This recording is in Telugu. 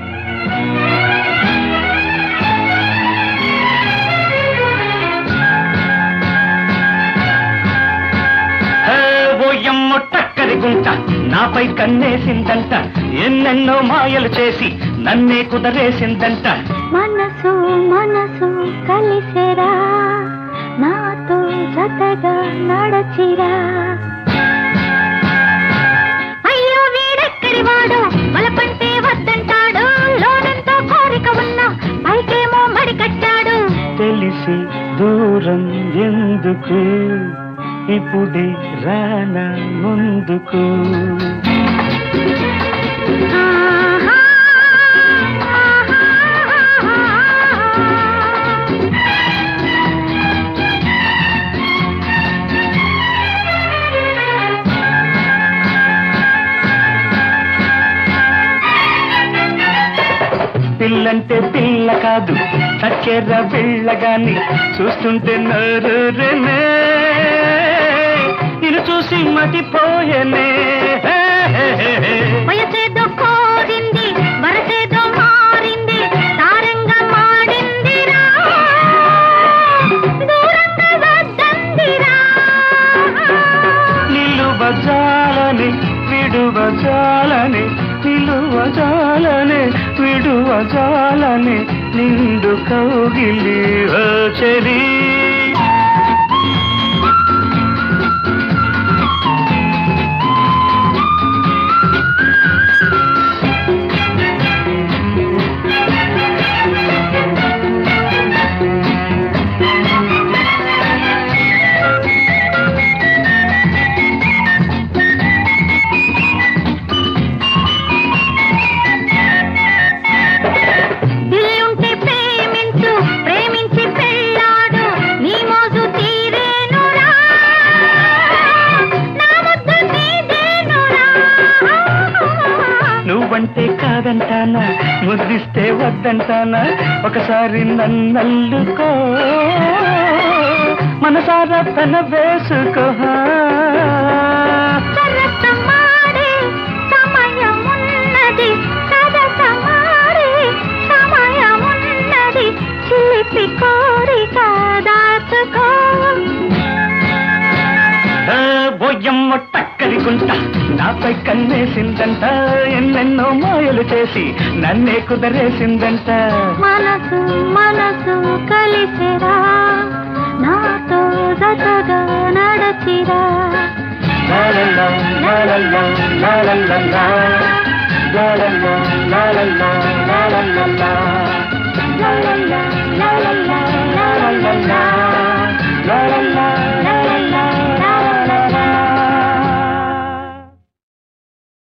ఏ, ఓ ఎమ్మ టక్కరి గుంట నాపై కన్నేసిందంట ఎన్నెన్నో మాయలు చేసి నన్నే కుదరేసిందంట మనసు మనసు కలిసెరా నాతో జతగా నడచిరా అయ్యో వీడెక్కడి వాడు వలపంటే వద్దంటాడు లోనంతో కోరిక ఉన్నా పైకేమో మడి కట్టాడు తెలిసి దూరం ఎందుకు ఇప్పుడే రానా ముందుకు ఆహా, ఆహా, పిల్లంటే పిల్ల కాదు చక్కెర వెళ్ళగాని చూస్తుంటే నరునే ఇది చూసి మతిపోయనే వయసేదో కోరింది వరసేదో మారింది తారంగా మాడిందిరా దూరంగా వద్దందిరా నిలువజాలని విడువజాలని నిలువజాలని విడువజాలని నిండు కౌగిలి ఓ చెలి దిల్లుంటే ప్రేమించు ప్రేమించి పెళ్ళాడు నీ మోజు తీరేనురా నా ముద్దు నీదేనురా నువ్వంటే కాదంటానా ముద్దిస్తే వద్దంటానా ఒకసారి నన్నల్లుకో మనసారా తన వేసుకో సరసమాడే సమయమున్నది సరసమాడే సమయమున్నది చిలిపి కోరిక దాచుకో బొయ్యమ్మ టక్కరి గుంట నాపై కన్నేసిందంట ఎన్నెన్నో మాయలు చేసి నన్నే కుదరేసిందంట మనసు మనసు కలిసిరా నాతో జతగా నడచిరా లాలలా, లాలలా, లాలలా, లాలలా, లాలలా, లాలలా.